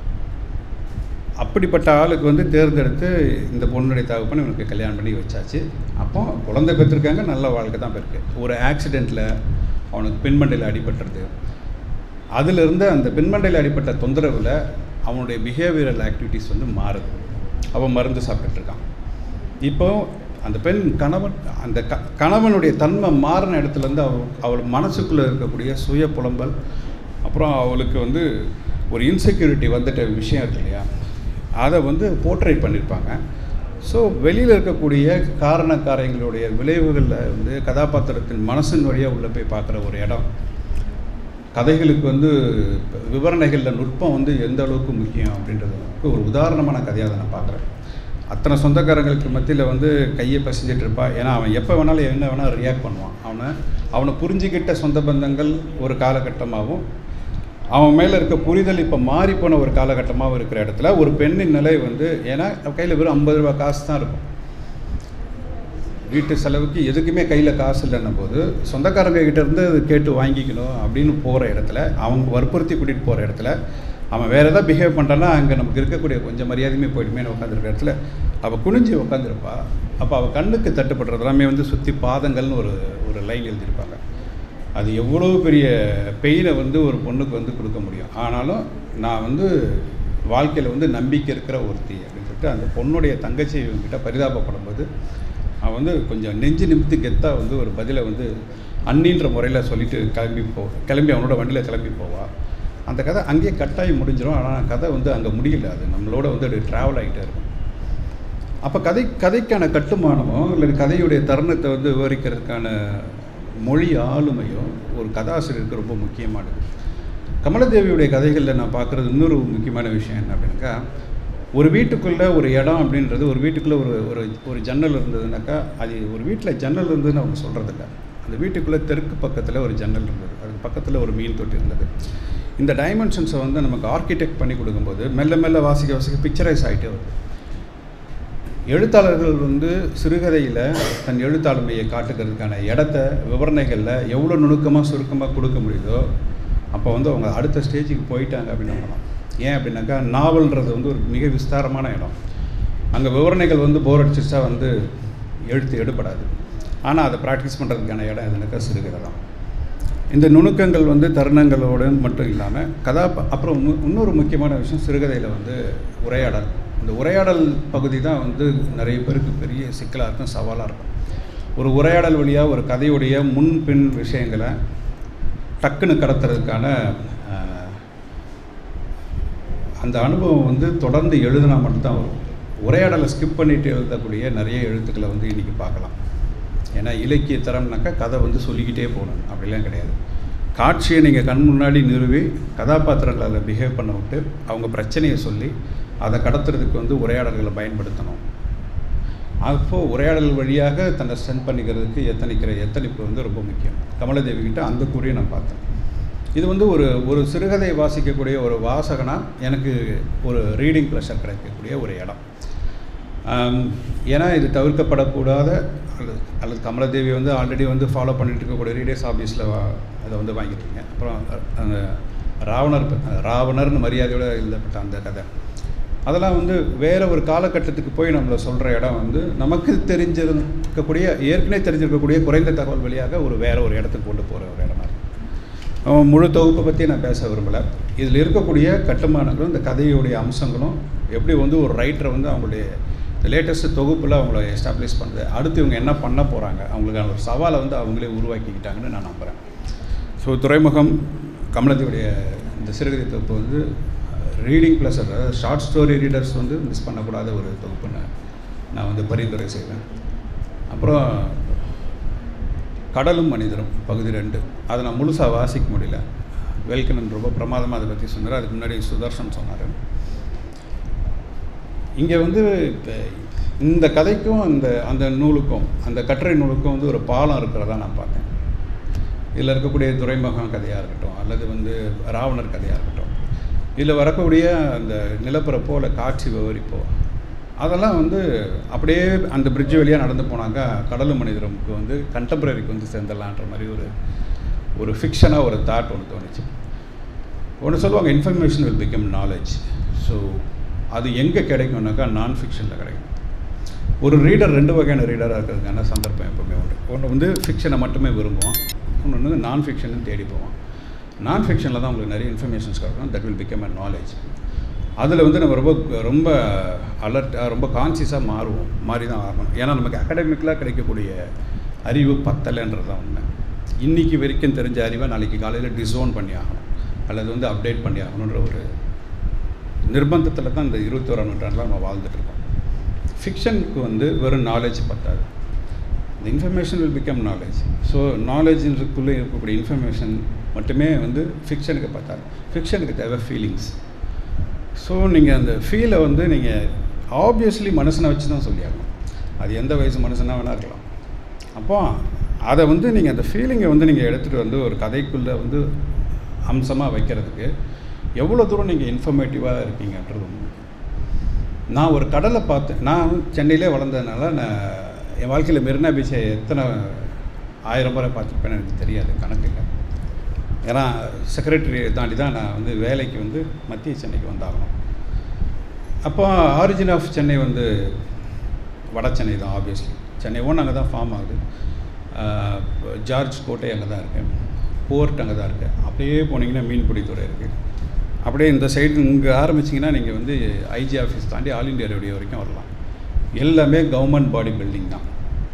அப்படிப்பட்ட ஆளுக்கு வந்து தேர்ந்தெடுத்து இந்த பொண்ணுடைய தகப்பன் இவனுக்கு கல்யாணம் பண்ணி வச்சாச்சு அப்போ குழந்தை பெற்றிருக்காங்க நல்ல வாழ்க்கை தான் பெருக்கு ஒரு ஆக்சிடெண்ட்டில் அவனுக்கு பின்மண்டையில் அடிபட்டுறது அதிலிருந்து அந்த பின்மண்டையில் அடிபட்ட தொந்தரவில் அவனுடைய பிஹேவியரல் ஆக்டிவிட்டீஸ் வந்து மாறுது அவன் மருந்து சாப்பிட்டுருக்கான் இப்போ அந்த பெண் கணவன் அந்த க கணவனுடைய தன்மை மாறின இடத்துலேருந்து அவள் அவள் மனசுக்குள்ளே இருக்கக்கூடிய சுய புலம்பல் அப்புறம் அவளுக்கு வந்து ஒரு இன்செக்யூரிட்டி வந்துட்ட விஷயம் இருக்கு இல்லையா அதை வந்து போர்ட்ரேட் பண்ணியிருப்பாங்க ஸோ வெளியில் இருக்கக்கூடிய காரண காரியங்களுடைய விளைவுகளில் வந்து கதாபாத்திரத்தின் மனசின் வழியாக உள்ளே போய் பார்க்குற ஒரு இடம் கதைகளுக்கு வந்து விவரணைகளில் நுட்பம் வந்து எந்த அளவுக்கு முக்கியம் அப்படின்றதுக்கு ஒரு உதாரணமான கதையாக அதை நான் பார்க்குறேன் அத்தனை சொந்தக்காரங்களுக்கு மத்தியில் வந்து கையை பசிஞ்சிட்டு இருப்பா ஏன்னா அவன் எப்போ வேணாலும் என்ன வேணாலும் ரியாக்ட் பண்ணுவான் அவனை அவனை புரிஞ்சுக்கிட்ட சொந்த பந்தங்கள் ஒரு காலகட்டமாகவும் அவன் மேலே இருக்க புரிதல் இப்போ மாறிப்போன ஒரு காலகட்டமாகவும் இருக்கிற இடத்துல ஒரு பெண்ணின் நிலை வந்து ஏன்னா கையில் வெறும் ஐம்பது ரூபா காசு தான் இருக்கும் வீட்டு செலவுக்கு எதுக்குமே கையில் காசு இல்லைன்னும் போது சொந்தக்காரங்க கிட்ட இருந்து அது கேட்டு வாங்கிக்கணும் அப்படின்னு போகிற இடத்துல அவங்க வற்புறுத்தி கூட்டிகிட்டு போகிற இடத்துல அவன் வேறு எதாவது பிஹேவ் பண்ணுறான்னா அங்கே நமக்கு இருக்கக்கூடிய கொஞ்சம் மரியாதையுமே போயிடுமே உட்காந்துருக்க இடத்துல அவள் குனிஞ்சு உட்காந்துருப்பா அப்போ அவள் கண்ணுக்கு தட்டுப்படுறது எல்லாமே வந்து சுற்றி பாதங்கள்னு ஒரு ஒரு லைன் எழுதியிருப்பாங்க அது எவ்வளோ பெரிய பெயினை வந்து ஒரு பொண்ணுக்கு வந்து கொடுக்க முடியும் ஆனாலும் நான் வந்து வாழ்க்கையில் வந்து நம்பிக்கை இருக்கிற ஒருத்தி அப்படின்னு சொல்லிட்டு அந்த பொண்ணுடைய தங்கச்சி இவங்ககிட்ட பரிதாபப்படும் போது அவன் வந்து கொஞ்சம் நெஞ்சு நிமித்து கெத்தாக வந்து ஒரு பதிலை வந்து அண்ணின்ற முறையில் சொல்லிட்டு கிளம்பி போ கிளம்பி அவனோட வண்டியில் கிளம்பி போவா அந்த கதை அங்கேயே கட்டாயி முடிஞ்சிடும் ஆனால் கதை வந்து அங்கே முடியல அது நம்மளோட வந்து அது ட்ராவல் ஆகிட்டே இருக்கும் அப்போ கதை கதைக்கான கட்டுமானமோ இல்லை கதையுடைய தருணத்தை வந்து விவரிக்கிறதுக்கான மொழி ஆளுமையோ ஒரு கதாசிரியருக்கு ரொம்ப முக்கியமானது கமலதேவியுடைய கதைகளில் நான் பார்க்குறது இன்னொரு முக்கியமான விஷயம் என்ன அப்படின்னாக்கா ஒரு வீட்டுக்குள்ளே ஒரு இடம் அப்படின்றது ஒரு வீட்டுக்குள்ளே ஒரு ஒரு ஒரு ஜன்னல் இருந்ததுனாக்கா அது ஒரு வீட்டில் ஜன்னல் இருந்ததுன்னு அவங்க சொல்கிறதில்ல அந்த வீட்டுக்குள்ளே தெற்கு பக்கத்தில் ஒரு ஜன்னல் இருந்தது அதுக்கு பக்கத்தில் ஒரு மீன் தொட்டி இருந்தது இந்த டைமென்ஷன்ஸை வந்து நமக்கு ஆர்கிடெக்ட் பண்ணி கொடுக்கும்போது மெல்ல மெல்ல வாசிக்க வாசிக்க பிக்சரைஸ் ஆகிட்டே வருது எழுத்தாளர்கள் வந்து சிறுகதையில் தன் எழுத்தாளுமையை காட்டுக்கிறதுக்கான இடத்த விவரணைகளில் எவ்வளோ நுணுக்கமாக சுருக்கமாக கொடுக்க முடியுதோ அப்போ வந்து அவங்க அடுத்த ஸ்டேஜுக்கு போயிட்டாங்க அப்படின்னு சொல்லலாம் ஏன் அப்படின்னாக்கா நாவல்ன்றது வந்து ஒரு மிக விஸ்தாரமான இடம் அங்கே விவரணைகள் வந்து போர் அடிச்சிச்சா வந்து எழுத்து எடுபடாது ஆனால் அதை ப்ராக்டிஸ் பண்ணுறதுக்கான இடம் எதுனாக்கா சிறுகதை தான் இந்த நுணுக்கங்கள் வந்து தருணங்களோடு மட்டும் இல்லாமல் கதா அப்புறம் மு- இன்னொரு முக்கியமான விஷயம் சிறுகதையில் வந்து உரையாடல் இந்த உரையாடல் பகுதி தான் வந்து நிறைய பேருக்கு பெரிய சிக்கலாக இருக்கும் சவாலாக இருக்கும் ஒரு உரையாடல் வழியாக ஒரு கதையுடைய முன் பின் விஷயங்களை டக்குன்னு கடத்துறதுக்கான அஹ், அந்த அனுபவம் வந்து தொடர்ந்து எழுதினா மட்டும்தான் வரும் உரையாடலை ஸ்கிப் பண்ணிட்டு எழுதக்கூடிய நிறைய எழுத்துக்களை வந்து இன்றைக்கி பார்க்கலாம் ஏன்னா இலக்கிய தரம்னாக்கா கதை வந்து சொல்லிக்கிட்டே போகணும் அப்படிலாம் கிடையாது காட்சியை நீங்கள் கண் முன்னாடி நிறுவி கதாபாத்திரங்களை அதில் பிஹேவ் பண்ண விட்டு அவங்க பிரச்சனையை சொல்லி அதை கடத்துறதுக்கு வந்து உரையாடல்களை பயன்படுத்தணும் அப்போது உரையாடல் வழியாக தன்னை ஸ்ட்ரென்த் பண்ணிக்கிறதுக்கு எத்தனைக்கிற எத்தனைப்பு வந்து ரொம்ப முக்கியம் கமலதேவி கிட்ட அந்த குறியை நான் பார்த்தேன் இது வந்து ஒரு ஒரு சிறுகதை வாசிக்கக்கூடிய ஒரு வாசகனா எனக்கு ஒரு ரீடிங் ப்ளஷர் கிடைக்கக்கூடிய ஒரு இடம் ஆம், ஏன்னா இது தவிர்க்கப்படக்கூடாத அல்லது அல்லது கமலதேவி வந்து ஆல்ரெடி வந்து ஃபாலோ பண்ணிட்டு இருக்கக்கூடிய ரீடர்ஸ் ஆஃபீஸில் அதை வந்து வாங்கியிருக்கீங்க அப்புறம் அந்த ராவணர் ப- ராவணர்னு மரியாதையோடு எழுதப்பட்ட அந்த கதை அதெல்லாம் வந்து வேற ஒரு காலகட்டத்துக்கு போய் நம்மளை சொல்கிற இடம் வந்து நமக்கு தெரிஞ்சிருக்கக்கூடிய ஏற்கனவே தெரிஞ்சிருக்கக்கூடிய குறைந்த தகவல் வழியாக ஒரு வேற ஒரு இடத்துக்கு கொண்டு போகிற ஒரு இடமா இருக்கு அவன் முழு தொகுப்பை பற்றி நான் பேச விரும்பலை இதில் இருக்கக்கூடிய கட்டுமானங்களும் இந்த கதையுடைய அம்சங்களும் எப்படி வந்து ஒரு ரைட்டரை வந்து அவங்களுடைய லேட்டஸ்ட் தொகுப்பில் அவங்கள எஸ்டாப்ளிஷ் பண்ணுது அடுத்து இவங்க என்ன பண்ண போகிறாங்க அவங்களுக்கான ஒரு சவாலை வந்து அவங்களே உருவாக்கிக்கிட்டாங்கன்னு நான் நம்புகிறேன் ஸோ துறைமுகம் கமலத்தியுடைய இந்த சிறுகதை தொகுப்பு வந்து ரீடிங் ப்ளஸ் அதாவது ஷார்ட் ஸ்டோரி ரீடர்ஸ் வந்து மிஸ் பண்ணக்கூடாத ஒரு தொகுப்புன்னு நான் வந்து பரிந்துரை செய்வேன் அப்புறம் கடலும் மனிதரும் பகுதி ரெண்டு அதை நான் முழுசாக வாசிக்க முடியல வேல்கண்ணன் ரொம்ப பிரமாதமாக அதை பற்றி சொன்னார் அதுக்கு முன்னாடி சுதர்ஷன் சொன்னார் இங்கே வந்து இப்போ இந்த கதைக்கும் அந்த அந்த நூலுக்கும் அந்த கட்டுரை நூலுக்கும் வந்து ஒரு பாலம் இருக்கிறதா நான் பார்த்தேன் இதில் இருக்கக்கூடிய துறைமுகம் கதையாக இருக்கட்டும் அல்லது வந்து ராவணர் கதையாக இருக்கட்டும் இதில் வரக்கூடிய அந்த நிலப்பரப்போ இல்லை காட்சி விவரிப்போ அதெல்லாம் வந்து அப்படியே அந்த பிரிட்ஜ் வழியாக நடந்து போனாக்கா கடலும் மனிதருக்கு வந்து கண்டெம்பரரிக்கு வந்து சேர்ந்துடலான்ற மாதிரி ஒரு ஒரு ஃபிக்ஷனாக ஒரு தாட் ஒன்று தோணுச்சு ஒன்று சொல்லுவாங்க information will become knowledge so அது எங்கே கிடைக்கும்னாக்கா நான் ஃபிக்ஷனில் கிடைக்கும் ஒரு ரீடர் ரெண்டு வகையான ரீடராக இருக்கிறதுக்கான சந்தர்ப்பம் எப்பவுமே உண்டு ஒன்று வந்து ஃபிக்ஷனை மட்டுமே விரும்புவான் இன்னொன்று வந்து நான் ஃபிக்ஷன் தேடி போவான் நான் ஃபிக்ஷனில் தான் உங்களுக்கு நிறைய இன்ஃபர்மேஷன்ஸ் கிடைக்கும் that will become a knowledge அதில் வந்து நம்ம ரொம்ப ரொம்ப அலர்ட்டாக ரொம்ப கான்சியஸாக மாறுவோம் மாறி தான் ஆகணும் ஏன்னா நமக்கு அகாடமிக்கலாக கிடைக்கக்கூடிய அறிவு பத்தலைன்றது தான் உண்மை இன்றைக்கி வரைக்கும் தெரிஞ்ச அறிவை நாளைக்கு காலையில் டிசோன் பண்ணி ஆகணும் அல்லது வந்து அப்டேட் பண்ணி ஆகணுன்ற ஒரு நிர்பந்தத்தில் தான் இந்த இருபத்தோராம் நூற்றாண்டில் நம்ம வாழ்ந்துட்டு இருக்கோம் ஃபிக்ஷனுக்கு வந்து வெறும் நாலேஜ் பத்தாது இந்த information will become knowledge so நாலேஜுக்குள்ளே இருக்கக்கூடிய இன்ஃபர்மேஷன் மட்டுமே வந்து ஃபிக்ஷனுக்கு பத்தாது ஃபிக்ஷனுக்கு தேவை ஃபீலிங்ஸ் ஸோ நீங்கள் அந்த ஃபீலை வந்து நீங்கள் ஆப்வியஸ்லி மனுஷனை வச்சு தான் சொல்லியாகணும் அது எந்த வயசு மனுஷனாக வேணா இருக்கலாம் அப்போ அதை வந்து நீங்கள் அந்த ஃபீலிங்கை வந்து நீங்கள் எடுத்துகிட்டு வந்து ஒரு கதைக்குள்ளே வந்து அம்சமாக வைக்கிறதுக்கு எவ்வளோ தூரம் நீங்கள் இன்ஃபர்மேட்டிவாக இருக்கீங்கன்றது ஒன்று நான் ஒரு கடலை பார்த்தேன் நான் சென்னையிலே வளர்ந்ததுனால நான் என் வாழ்க்கையில் மெரினா பீச்சை எத்தனை ஆயிரம் முறை பார்த்துருப்பேன்னு எனக்கு தெரியாது கணக்கு இல்லை ஏன்னா செக்ரட்டரி தாண்டி தான் நான் வந்து வேலைக்கு வந்து மத்திய சென்னைக்கு வந்தாகணும் அப்போ ஆரிஜின் ஆஃப் சென்னை வந்து வட சென்னை தான் ஆப்வியஸ்லி சென்னை ஒன்று அங்கே தான் ஃபார்ம் ஆகுது ஆஹ் ஜார்ஜ் கோட்டை அங்கே தான் இருக்குது போர்ட் அங்கே தான் இருக்குது அப்படியே போனீங்கன்னா மீன்பிடித்துறை இருக்குது அப்படியே இந்த சைடு இங்கே ஆரம்பிச்சிங்கன்னா நீங்கள் வந்து ஐஜி ஆஃபீஸ் தாண்டி ஆல் இண்டியா ரேடியோ வரைக்கும் வரலாம் எல்லாமே கவர்மெண்ட் பாடி பில்டிங் தான்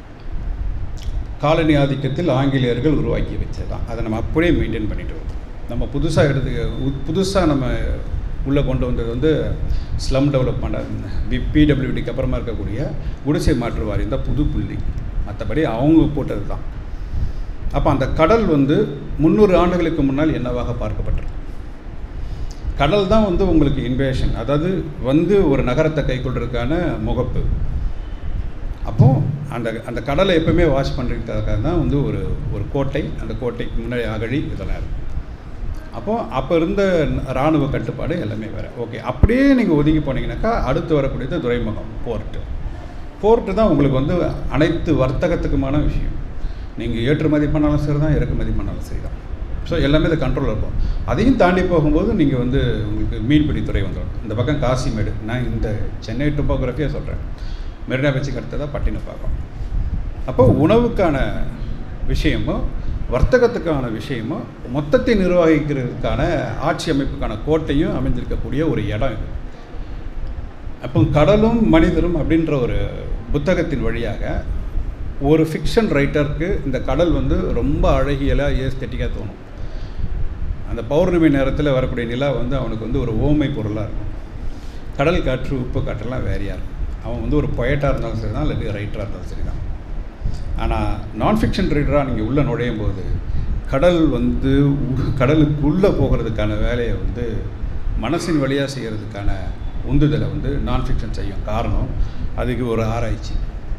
காலனி ஆதிக்கத்தில் ஆங்கிலேயர்கள் உருவாக்கி வச்சது தான் அதை நம்ம அப்படியே மெயின்டைன் பண்ணிட்டு வரோம் நம்ம புதுசாக எடுத்து புதுசாக நம்ம உள்ளே கொண்டு வந்தது வந்து ஸ்லம் டெவலப்மெண்ட் பி பிடபிள்யூடிக்கு அப்புறமா இருக்கக்கூடிய குடிசை மாற்று வாரியம் தான் புது புள்ளி மற்றபடி அவங்க போட்டது தான் அப்போ அந்த கடல் வந்து முந்நூறு ஆண்டுகளுக்கு முன்னால் என்னவாக பார்க்கப்பட்டிருக்கு கடல் தான் வந்து உங்களுக்கு இன்வேஷன் அதாவது வந்து ஒரு நகரத்தை கைக்கொள்றதுக்கான முகப்பு அப்போது அந்த அந்த கடலை எப்பவுமே வாஷ் பண்ணுறதுக்காக தான் வந்து ஒரு ஒரு கோட்டை அந்த கோட்டைக்கு முன்னாடி அகழி இதெல்லாம் இருக்குது அப்போது அப்போ இருந்த இராணுவ கட்டுப்பாடு எல்லாமே வேறு ஓகே அப்படியே நீங்கள் ஒதுங்கி போனீங்கன்னாக்கா அடுத்து வரக்கூடியது துறைமுகம் போர்ட்டு போர்ட்டு தான் உங்களுக்கு வந்து அனைத்து வர்த்தகத்துக்குமான விஷயம் நீங்கள் ஏற்றுமதி பண்ணாலும் சரி தான் இறக்குமதி பண்ணாலும் சரி தான் ஸோ எல்லாமே இது கண்ட்ரோல் இருக்கும் அதையும் தாண்டி போகும்போது நீங்கள் வந்து உங்களுக்கு மீன்பிடித்துறை வந்துடும் இந்த பக்கம் காசிமேடு நான் இந்த சென்னை டொப்போகிராஃபியாக சொல்கிறேன் மெரினா பீச்சுக்கு அடுத்ததாக பட்டினப்பாக்கம் அப்போ உணவுக்கான விஷயமும் வர்த்தகத்துக்கான விஷயமும் மொத்தத்தை நிர்வகிக்கிறதுக்கான ஆட்சி அமைப்புக்கான கோட்டையும் அமைந்திருக்கக்கூடிய ஒரு இடம் இது அப்போ கடலும் மனிதரும் அப்படின்ற ஒரு புத்தகத்தின் வழியாக ஒரு ஃபிக்ஷன் ரைட்டருக்கு இந்த கடல் வந்து ரொம்ப அழகியலாக ஏஸ்தட்டிக்காக தோணும் அந்த பௌர்ணமி நேரத்தில் வரக்கூடிய நிலா வந்து அவனுக்கு வந்து ஒரு ஓமை பொருளாக இருக்கும் கடல் காற்று உப்பு காற்றெல்லாம் வேறையாக இருக்கும் அவன் வந்து ஒரு பொயட்டாக இருந்தாலும் சரி தான் இல்லை ரைட்டராக இருந்தாலும் சரி தான் ஆனால் நான் ஃபிக்ஷன் ரைட்டராக நீங்கள் உள்ளே நுழையும் போது கடல் வந்து உ- கடலுக்குள்ளே போகிறதுக்கான வேலையை வந்து மனசின் வழியாக செய்கிறதுக்கான உந்துதலை வந்து நான் ஃபிக்ஷன் செய்யும் காரணம் அதுக்கு ஒரு ஆராய்ச்சி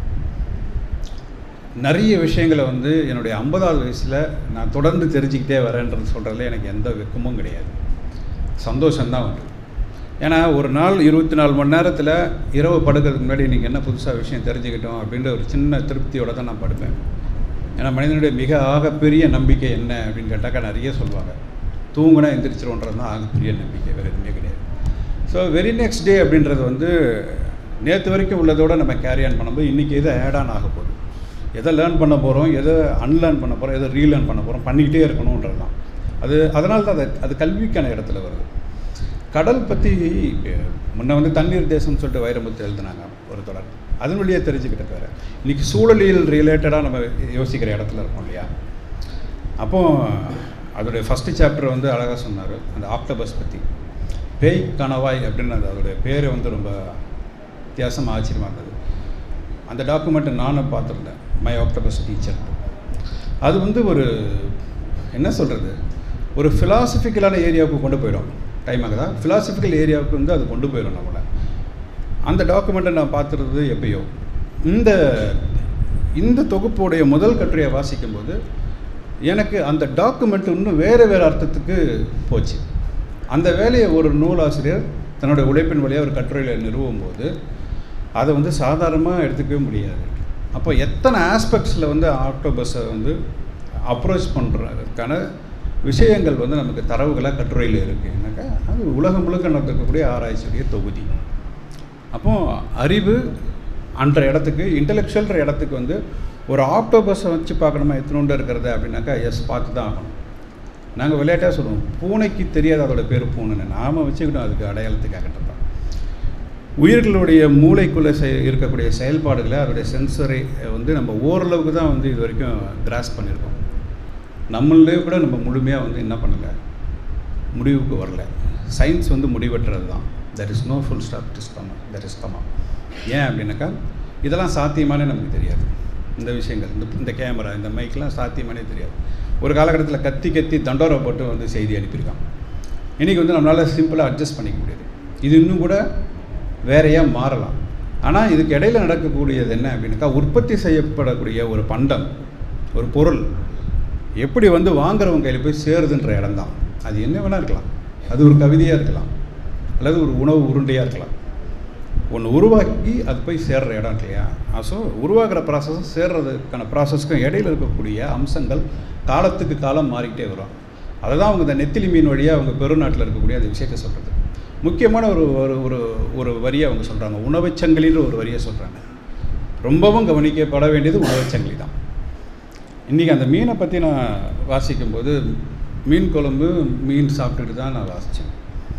நிறைய விஷயங்களை வந்து என்னுடைய ஐம்பதாவது வயசில் நான் தொடர்ந்து தெரிஞ்சுக்கிட்டே வரேன்றது சொல்கிறதுல எனக்கு எந்த வெக்கமும் கிடையாது சந்தோஷம்தான் உண்டு ஏன்னா ஒரு நாள் இருபத்தி நாலு மணி நேரத்தில் இரவு படுக்கிறதுக்கு முன்னாடி நீங்கள் என்ன புதுசாக விஷயம் தெரிஞ்சுக்கிட்டோம் அப்படின்ற ஒரு சின்ன திருப்தியோட தான் நான் படுப்பேன் ஏன்னா மனிதனுடைய மிக ஆகப்பெரிய நம்பிக்கை என்ன அப்படின்னு கேட்டாக்கா நிறைய சொல்லுவாங்க தூங்குனா எந்திரிச்சிருவோன்றது தான் ஆகப்பெரிய நம்பிக்கை வேறு எதுவுமே கிடையாது ஸோ வெரி நெக்ஸ்ட் டே அப்படின்றது வந்து நேற்று வரைக்கும் உள்ளதோட நம்ம கேரி ஆன் பண்ணும்போது இன்றைக்கி எதை ஆட் ஆன் ஆக போகுது எதை லேர்ன் பண்ண போகிறோம் எதை அன்லேர்ன் பண்ண போகிறோம் எதை ரீலேர்ன் பண்ண போகிறோம் பண்ணிக்கிட்டே இருக்கணுன்றது தான் அது அதனால தான் அது அது கல்விக்கான இடத்துல வருது கடல் பற்றி முன்ன வந்து தண்ணீர் தேசம்னு சொல்லிட்டு வைரமுத்து எழுதுனாங்க ஒரு தொடர் அதன் வழியாக தெரிஞ்சுக்கிட்ட பேர் இன்றைக்கி சூழலியல் ரிலேட்டடாக நம்ம யோசிக்கிற இடத்துல இருக்கோம் இல்லையா அப்போ அதோடைய ஃபஸ்ட்டு சாப்டர் வந்து அழகாக சொன்னார் அந்த ஆக்டோபஸ் பற்றி பேய் கணவாய் அப்படின்னு அது அதோடைய பேர் வந்து ரொம்ப வித்தியாசமாக ஆச்சரியமாக இருந்தது அந்த டாக்குமெண்ட்டை நானும் பார்த்துருந்தேன் மை ஆக்டோபஸ் டீச்சர் அது வந்து ஒரு என்ன சொல்கிறது ஒரு ஃபிலாசபிக்கலான ஏரியாவுக்கு கொண்டு போயிடும் டைம் ஆகுதா ஃபிலாசபிக்கல் ஏரியாவுக்கு வந்து அது கொண்டு போயிடும் நம்மளை அந்த டாக்குமெண்ட்டை நான் பார்த்துருந்தது எப்பயோ இந்த இந்த தொகுப்புடைய முதல் கட்டுரையை வாசிக்கும்போது எனக்கு அந்த டாக்குமெண்ட் இன்னும் வேறு வேறு அர்த்தத்துக்கு போச்சு அந்த வேலையை ஒரு நூலாசிரியர் தன்னுடைய உழைப்பின் வழியாக ஒரு கட்டுரையில் நிறுவும் போது அதை வந்து சாதாரணமாக எடுத்துக்கவே முடியாது அப்போ எத்தனை ஆஸ்பெக்ட்ஸில் வந்து ஆக்டோபஸை வந்து அப்ரோச் பண்ணுறதுக்கான விஷயங்கள் வந்து நமக்கு தரவுகளாக கட்டுரையில் இருக்குனாக்கா அது உலகம் முழுக்க நடக்கக்கூடிய ஆராய்ச்சியுடைய தொகுதி அப்போ அறிவு அன்ற இடத்துக்கு இன்டலெக்சுவல்ன்ற இடத்துக்கு வந்து ஒரு ஆக்டோபஸை வச்சு பார்க்கணுமா எத்தனோண்டு இருக்கிறது அப்படின்னாக்கா எஸ் பார்த்து தான் ஆகணும் நாங்கள் விளையாட்டாக சொல்லுவோம் பூனைக்கு தெரியாத அதோட பேர் பூனைன்னு நாம் வச்சுக்கிட்டோம் அதுக்கு அடையாளத்துக்காகட்டும் தான் உயிர்களுடைய மூளைக்குள்ளே செய் இருக்கக்கூடிய செயல்பாடுகளை அதோடைய சென்சரை வந்து நம்ம ஓரளவுக்கு தான் வந்து இது வரைக்கும் கிராஸ் பண்ணியிருக்கோம் நம்மளே கூட நம்ம முழுமையாக வந்து என்ன பண்ணலை முடிவுக்கு வரல சயின்ஸ் வந்து முடிவற்றது தான் that is no full stop this comma that is comma ஏன் அப்படின்னாக்கா இதெல்லாம் சாத்தியமானே நமக்கு தெரியாது இந்த விஷயங்கள் இந்த இந்த கேமரா இந்த மைக்லாம் சாத்தியமானே தெரியாது ஒரு காலகட்டத்தில் கத்தி கத்தி தண்டோரை போட்டு வந்து செய்தி அனுப்பியிருக்கான் இன்றைக்கி வந்து நம்மளால் சிம்பிளாக அட்ஜஸ்ட் பண்ணிக்க முடியாது இது இன்னும் கூட வேறையாக மாறலாம் ஆனால் இதுக்கு இடையில் நடக்கக்கூடியது என்ன அப்படின்னாக்கா உற்பத்தி செய்யப்படக்கூடிய ஒரு பண்டம் ஒரு பொருள் எப்படி வந்து வாங்குறவங்க கையில் போய் சேருதுன்ற இடம்தான் அது என்ன வேணால் இருக்கலாம் அது ஒரு கவிதையாக இருக்கலாம் அல்லது ஒரு உணவு உருண்டையாக இருக்கலாம் ஒன்று உருவாக்கி அது போய் சேர்ற இடம் இருக்கு இல்லையா ஸோ உருவாக்குற ப்ராசஸும் சேர்றதுக்கான ப்ராசஸ்க்கும் இடையில் இருக்கக்கூடிய அம்சங்கள் காலத்துக்கு காலம் மாறிக்கிட்டே வரும் அதை தான் அவங்க இந்த நெத்திலி மீன் வழியாக அவங்க பெருநாட்டில் இருக்கக்கூடிய அந்த விஷயத்தை சொல்கிறது முக்கியமான ஒரு ஒரு ஒரு ஒரு வரியை அவங்க சொல்கிறாங்க உணவுச்சங்கிலின்ற ஒரு வரியை சொல்கிறாங்க ரொம்பவும் கவனிக்கப்பட வேண்டியது உணவுச்சங்கிலி தான் இன்றைக்கி அந்த மீனை பற்றி நான் வாசிக்கும்போது மீன் குழம்பு மீன் சாப்பிட்டுட்டு தான் நான் வாசித்தேன்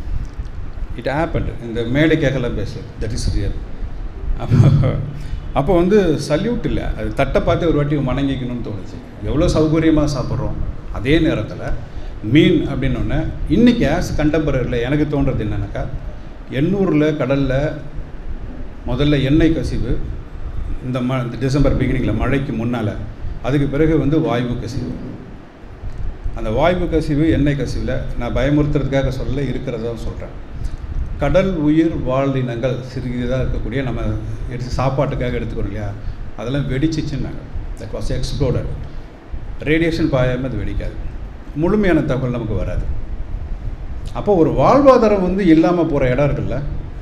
இட் ஆப்பண்ட் இந்த மேடைக்காகலாம் பேசுறது தட் இஸ் ரியல் அப்போ அப்போ வந்து சல்யூட் இல்லை அது தட்டை பார்த்து ஒரு வாட்டி வணங்கிக்கணும்னு தோணுச்சு எவ்வளோ சௌகரியமாக சாப்பிட்றோம் அதே நேரத்தில் மீன் அப்படின்னோடனே இன்றைக்கி ஆஸ் கண்டெம்பரரியில் எனக்கு தோன்றது என்னன்னாக்கா எண்ணூரில் கடலில் முதல்ல எண்ணெய் கசிவு இந்த ம இந்த டிசம்பர் பிகினிங்கில் மழைக்கு முன்னால் அதுக்கு பிறகு வந்து வாயு கசிவு அந்த வாயு கசிவு எண்ணெய் கசிவில் நான் பயமுறுத்துறதுக்காக சொல்ல இருக்கிறதா சொல்கிறேன் கடல் உயிர் வாழ்iனங்கள் சிறியதாக இருக்கக்கூடிய நம்ம எடுத்து சாப்பாட்டுக்காக எடுத்துக்கிறோம் இல்லையா அதெல்லாம் வெடிச்சிச்சுன்னாங்க தட் வாஸ் எக்ஸ்ப்ளோடட் ரேடியேஷன் பாயாமல் அது வெடிக்காது முழுமையான தகவல் நமக்கு வராது அப்போ ஒரு வாழ்வாதாரம் வந்து இல்லாமல் போகிற இடம் இருக்குல்ல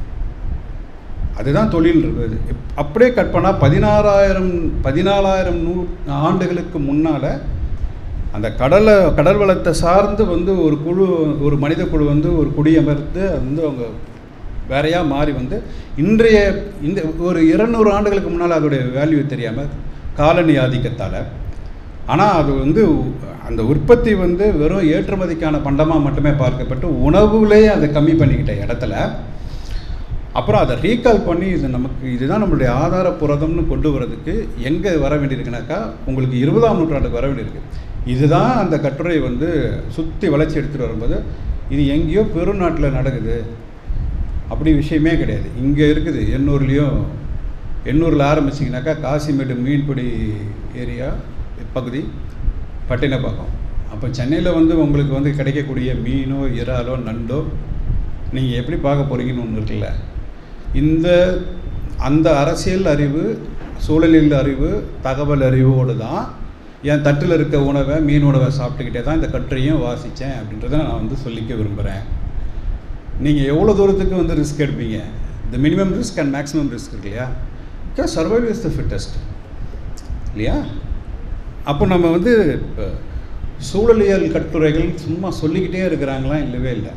அதுதான் தொழில் இருக்குது இப்- அப்படியே கட் பண்ணால் பதினாறாயிரம் பதினாலாயிரம் நூ ஆண்டுகளுக்கு முன்னால் அந்த கடலை கடல் வளத்தை சார்ந்து வந்து ஒரு குழு ஒரு மனித குழு வந்து ஒரு குடியமர்ந்து அது வந்து அவங்க வேறையாக மாறி வந்து இன்றைய இந்த ஒரு இருநூறு ஆண்டுகளுக்கு முன்னால் அதோடைய வேல்யூ தெரியாமல் காலனி ஆதிக்கத்தால் ஆனால் அது வந்து அந்த உற்பத்தி வந்து வெறும் ஏற்றுமதிக்கான பண்டமாக மட்டுமே பார்க்கப்பட்டு உணவுலேயே அதை கம்மி பண்ணிக்கிட்ட இடத்துல அப்புறம் அதை ரீகால் பண்ணி இது நமக்கு இதுதான் நம்மளுடைய ஆதார புரதம்னு கொண்டு வரதுக்கு எங்கே வர வேண்டியிருக்குனாக்கா உங்களுக்கு இருபதாம் நூற்றாண்டுக்கு வர வேண்டியிருக்கு இதுதான் அந்த கட்டுரை வந்து சுற்றி வளர்ச்சி எடுத்துகிட்டு வரும்போது இது எங்கேயோ பெருநாட்டில் நடக்குது அப்படி விஷயமே கிடையாது இங்கே இருக்குது எண்ணூர்லேயும் எண்ணூரில் ஆரம்பிச்சிங்கனாக்கா காசிமேடு மீன்பிடி ஏரியா பகுதி பட்டினப்பாக்கம் அப்போ சென்னையில் வந்து உங்களுக்கு வந்து கிடைக்கக்கூடிய மீனோ இறாலோ நண்டோ நீங்கள் எப்படி பார்க்க போகிறீங்கன்னு ஒன்று இருக்குல்ல இந்த அந்த அரசியல் அறிவு சூழலியல் அறிவு தகவல் அறிவோடு தான் என் தட்டில் இருக்க உணவை மீன் உணவை சாப்பிட்டுக்கிட்டே தான் இந்த கட்டுரையும் வாசித்தேன் அப்படின்றத நான் வந்து சொல்லிக்க விரும்புகிறேன் நீங்கள் எவ்வளோ தூரத்துக்கு வந்து ரிஸ்க் எடுப்பீங்க இந்த minimum risk and maximum risk இருக்கு இல்லையா because survive is the fittest இல்லையா அப்போ நம்ம வந்து இப்போ சூழலியல் கட்டுரைகள் சும்மா சொல்லிக்கிட்டே இருக்கிறாங்களாம் இல்லவே இல்லை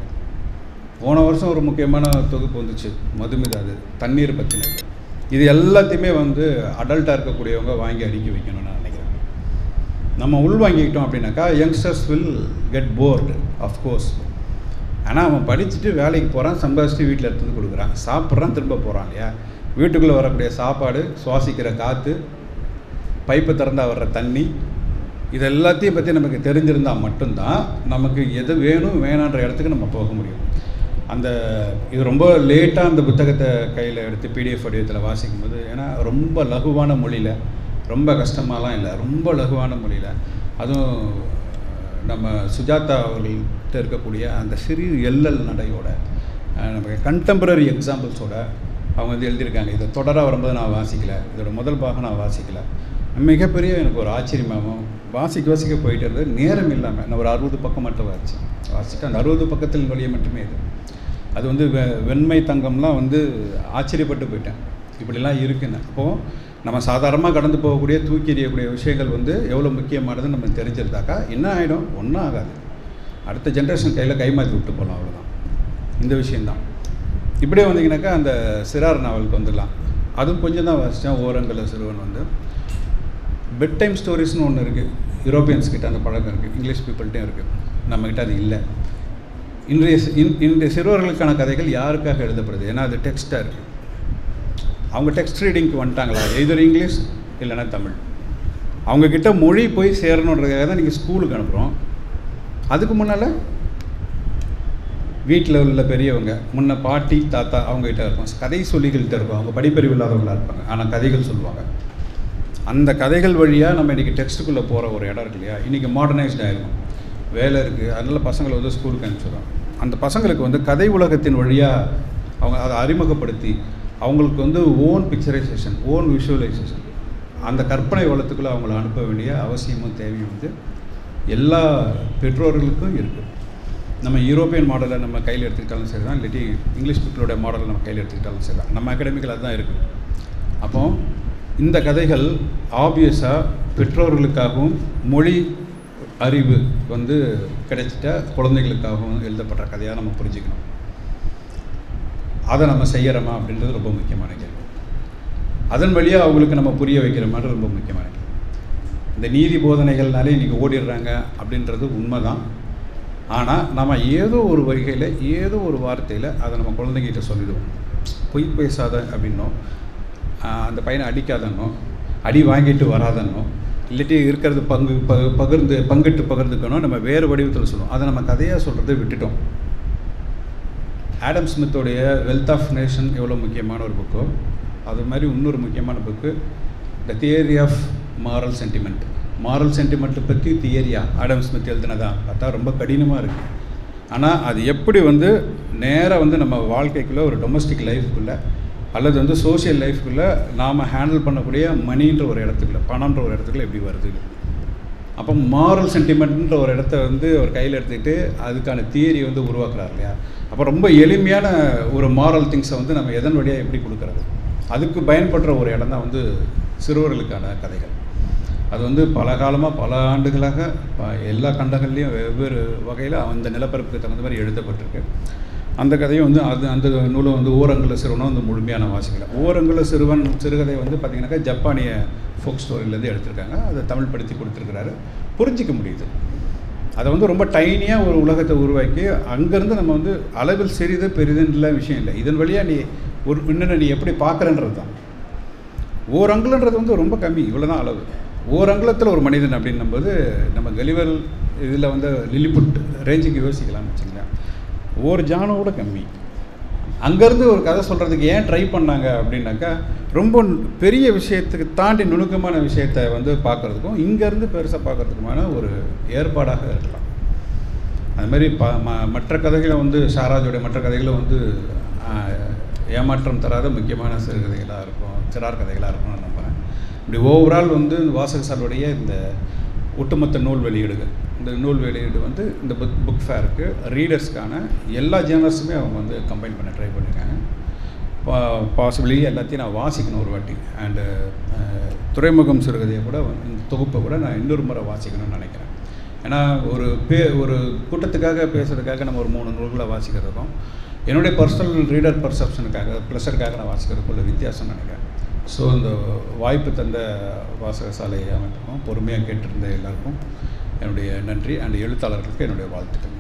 போன வருஷம் ஒரு முக்கியமான தொகுப்பு வந்துச்சு மதுமிதா அது தண்ணீர் பற்றினது இது எல்லாத்தையுமே வந்து அடல்ட்டாக இருக்கக்கூடியவங்க வாங்கி அடுக்கி வைக்கணும்னு நான் நினைக்கிறேன் நம்ம உள் வாங்கிக்கிட்டோம் அப்படின்னாக்கா youngsters will get bored of course ஆனால் அவன் படிச்சுட்டு வேலைக்கு போகிறான் சம்பாதிச்சுட்டு வீட்டில் எடுத்து வந்து கொடுக்குறான் சாப்பிட்றான் திரும்ப போகிறான் இல்லையா வீட்டுக்குள்ளே வரக்கூடிய சாப்பாடு சுவாசிக்கிற காற்று பைப்பு திறந்தா வர்ற தண்ணி இது எல்லாத்தையும் பற்றி நமக்கு தெரிஞ்சிருந்தால் மட்டும்தான் நமக்கு எது வேணும் வேணான்ற இடத்துக்கு நம்ம போக முடியும் அந்த இது ரொம்ப லேட்டாக அந்த புத்தகத்தை கையில் எடுத்து பிடிஎஃப் வடிவத்தில் வாசிக்கும்போது ஏன்னா ரொம்ப லகுவான மொழியில் ரொம்ப கஷ்டமாலாம் இல்லை ரொம்ப லகுவான மொழியில் அதுவும் நம்ம சுஜாதா அவர்கள்ட்ட இருக்கக்கூடிய அந்த சிறு எல்லல் நடையோட அஹ், நமக்கு கண்டெம்பரரி எக்ஸாம்பிள்ஸோட அவங்க வந்து எழுதியிருக்காங்க இதை தொடராக வரும்போது நான் வாசிக்கல இதோட முதல் பாகம் நான் வாசிக்கல மிகப்பெரிய எனக்கு ஒரு ஆச்சரியமாகவும் வாசிக்க வாசிக்க போயிட்டு இருந்தது நேரம் இல்லாமல் நான் ஒரு அறுபது பக்கம் மட்டும் வாசிச்சு வாசிச்சுட்டு அந்த அறுபது பக்கத்தில் வழியே மட்டுமே இது அது வந்து வெ வெண்மை தங்கம்லாம் வந்து ஆச்சரியப்பட்டு போயிட்டேன் இப்படிலாம் இருக்குன்னு அப்போது நம்ம சாதாரணமாக கடந்து போகக்கூடிய தூக்கி எறியக்கூடிய விஷயங்கள் வந்து எவ்வளோ முக்கியமானதுன்னு நம்ம தெரிஞ்சிருந்தாக்கா என்ன ஆகிடும் ஒன்றும் ஆகாது அடுத்த ஜென்ரேஷன் கையில் கைமாற்றி விட்டு போகலாம் அவ்வளோதான் இந்த விஷயந்தான் இப்படியே வந்தீங்கன்னாக்கா அந்த சிறார் நாவலுக்கு வந்துடலாம் அதுவும் கொஞ்சம் தான் வாசித்தேன் ஓரங்கல சிறுவன் வந்து பெட் டைம் ஸ்டோரிஸ்னு ஒன்று இருக்குது யூரோப்பியன்ஸ் கிட்ட அந்த பழக்கம் இருக்குது இங்கிலீஷ் பீப்புள்கிட்டையும் இருக்குது நம்மக்கிட்ட அது இல்லை இன்றைய சி- இன் இன்றைய சிறுவர்களுக்கான கதைகள் யாருக்காக எழுதப்படுது ஏன்னா அது டெக்ஸ்ட்டாக இருக்குது அவங்க டெக்ஸ்ட் ரீடிங்க்கு வந்துட்டாங்களா எய்தர் இங்கிலீஷ் இல்லைன்னா தமிழ் அவங்கக்கிட்ட மொழி போய் சேரணுன்றதுக்காக தான் நீங்கள் ஸ்கூலுக்கு அனுப்புகிறோம் அதுக்கு முன்னால் வீட்டில் உள்ள பெரியவங்க முன்ன பாட்டி தாத்தா அவங்ககிட்ட இருக்கும் கதை சொல்லிகள்கிட்ட இருக்கும் அவங்க படிப்பறிவு இல்லாதவங்களாக இருப்பாங்க ஆனால் கதைகள் சொல்லுவாங்க அந்த கதைகள் வழியாக நம்ம இன்றைக்கி டெக்ஸ்ட்டுக்குள்ளே போகிற ஒரு இடம் இருக்கு இல்லையா இன்றைக்கி மாடர்னைஸ்ட் ஆகிருக்கும் வேலை இருக்குது அதனால பசங்களை வந்து ஸ்கூலுக்கு அனுப்பிச்சிடுறோம் அந்த பசங்களுக்கு வந்து கதை உலகத்தின் வழியாக அவங்க அதை அறிமுகப்படுத்தி அவங்களுக்கு வந்து ஓன் பிக்சரைசேஷன் ஓன் விஷுவலைசேஷன் அந்த கற்பனை வளத்துக்குள்ளே அவங்கள அனுப்ப வேண்டிய அவசியமும் தேவையும் வந்து எல்லா பெற்றோர்களுக்கும் இருக்குது நம்ம யூரோப்பியன் மாடலை நம்ம கையில் எடுத்துக்கிட்டாலும் சரி தான் இல்லாட்டி இங்கிலீஷ் பீப்புளோட மாடலை நம்ம கையில் எடுத்துக்கிட்டாலும் சரி தான் நம்ம அகாடமிக்கில் அதுதான் இருக்குது அப்போ இந்த கதைகள் ஆப்வியஸாக பெற்றோர்களுக்காகவும் மொழி அறிவு வந்து கிடைச்சிட்ட குழந்தைகளுக்காகவும் எழுதப்படுற கதையாக நம்ம புரிஞ்சுக்கணும் அதை நம்ம செய்யறோமா அப்படின்றது ரொம்ப முக்கியமான கேள்வி அதன் வழியாக அவங்களுக்கு நம்ம புரிய வைக்கிற மாதிரி ரொம்ப முக்கியமான கேள்வி இந்த நீதி போதனைகள்னாலே இன்றைக்கி ஓடிடுறாங்க அப்படின்றது உண்மைதான் ஆனால் நம்ம ஏதோ ஒரு வகையில் ஏதோ ஒரு வார்த்தையில் அதை நம்ம குழந்தைங்கிட்ட சொல்லிடுவோம் பொய் பேசாத அப்படின்னோ ஆஹ் அந்த பையனை அடிக்காதன்னோ அடி வாங்கிட்டு வராதன்னோ இல்லாட்டி இருக்கிறது பங்கு ப பகிர்ந்து பங்கிட்டு பகிர்ந்துக்கணும் நம்ம வேறு வடிவத்தில் சொல்லுவோம் அதை நம்ம கதையாக சொல்கிறத விட்டுட்டோம் ஆடம் ஸ்மித்தோடைய வெல்த் ஆஃப் நேஷன் எவ்வளோ முக்கியமான ஒரு புக்கோ அது மாதிரி இன்னொரு முக்கியமான book the theory of moral sentiment moral சென்டிமெண்ட்டை பற்றி தியரியா ஆடம் ஸ்மித் எழுதினதா பார்த்தா ரொம்ப கடினமாக இருக்குது ஆனால் அது எப்படி வந்து நேராக வந்து நம்ம வாழ்க்கைக்குள்ளே ஒரு டொமஸ்டிக் லைஃப்குள்ளே அல்லது வந்து சோஷியல் லைஃப்குள்ளே நாம் ஹேண்டில் பண்ணக்கூடிய மணின்ற ஒரு இடத்துக்குள்ள பணம்ன்ற ஒரு இடத்துக்குள்ள எப்படி வருது அப்போ மாரல் சென்டிமெண்ட்ன்ற ஒரு இடத்த வந்து அவர் கையில் எடுத்துக்கிட்டு அதுக்கான தியரி வந்து உருவாக்குறாரு இல்லையா அப்போ ரொம்ப எளிமையான ஒரு மாரல் திங்ஸை வந்து நம்ம எதன் வழியாக எப்படி கொடுக்கறது அதுக்கு பயன்படுற ஒரு இடம் தான் வந்து சிறுவர்களுக்கான கதைகள் அது வந்து பல காலமாக பல ஆண்டுகளாக ப- எல்லா கண்டங்கள்லேயும் வெவ்வேறு வகையில் அந்த நிலப்பரப்புக்கு தகுந்த மாதிரி எழுதப்பட்டிருக்கு அந்த கதையும் வந்து அது அந்த நூலை வந்து ஓரங்குல சிறுவனும் வந்து முழுமையான வாசிக்கல ஓரங்குல சிறுவன் சிறுகதை வந்து பார்த்திங்கனாக்கா ஜப்பானிய ஃபோக் ஸ்டோரியிலேருந்து எடுத்திருக்காங்க அதை தமிழ் படுத்தி கொடுத்துருக்கிறாரு புரிஞ்சிக்க முடியுது அதை வந்து ரொம்ப டைனியாக ஒரு உலகத்தை உருவாக்கி அங்கேருந்து நம்ம வந்து அளவில் சிறிது பெரிதுன்ற விஷயம் இல்லை இதன் வழியாக நீ ஒரு என்னென்ன நீ எப்படி பார்க்குறன்றது தான் ஓர் அங்குலன்றது வந்து ரொம்ப கம்மி இவ்வளோ தான் அளவு ஓர் அங்குலத்தில் ஒரு மனிதன் அப்படின்னும்போது நம்ம கலிவர் இதில் வந்து லிலிபுட் ரேஞ்சுக்கு யோசிக்கலாம்னு வச்சுங்களேன் ஒரு ஜானோட கம்மி அங்கேருந்து ஒரு கதை சொல்கிறதுக்கு ஏன் ட்ரை பண்ணாங்க அப்படின்னாக்கா ரொம்ப பெரிய விஷயத்துக்கு தாண்டி நுணுக்கமான விஷயத்தை வந்து பார்க்குறதுக்கும் இங்கேருந்து பெருசாக பார்க்குறதுக்குமான ஒரு ஏற்பாடாக இருக்கலாம் அது மாதிரி ப ம மற்ற கதைகளை வந்து ஷாராஜோடைய மற்ற கதைகளும் வந்து ஆஹ், ஏமாற்றம் தராத முக்கியமான சிறுகதைகளாக இருக்கும் சிறார் கதைகளாக இருக்கும்னு நான் நம்புகிறேன் இப்படி ஓவரால் வந்து வாசகசாலுடைய இந்த ஒட்டுமொத்த நூல் வெளியீடுகள் இந்த நூல் வெளியீடு வந்து இந்த புக் புக் ஃபேருக்கு ரீடர்ஸ்க்கான எல்லா ஜேர்னல்ஸுமே அவங்க வந்து கம்பைன் பண்ண ட்ரை பண்ணியிருக்காங்க பா பாசிபிளி எல்லாத்தையும் நான் வாசிக்கணும் ஒரு வாட்டி அண்டு துறைமுகம் சிறுகதையை கூட வந்து- இந்த தொகுப்பை கூட நான் இன்னொரு முறை வாசிக்கணும்னு நினைக்கிறேன் ஏன்னா ஒரு பே ஒரு கூட்டத்துக்காக பேசுறதுக்காக நம்ம ஒரு மூணு நூல்களை வாசிக்கிறதுக்கும் என்னுடைய பர்சனல் ரீடர் பர்செப்ஷனுக்காக ப்ளஷருக்காக நான் வாசிக்கிறதுக்குள்ள வித்தியாசம் நினைக்கிறேன் ஸோ இந்த வாய்ப்பு தந்த வாசகசாலை அமைப்புக்கும் பொறுமையாக கேட்டிருந்த எல்லாருக்கும் என்னுடைய நன்றி அண்ட் எழுத்தாளர்களுக்கு என்னுடைய வாழ்த்துக்கள்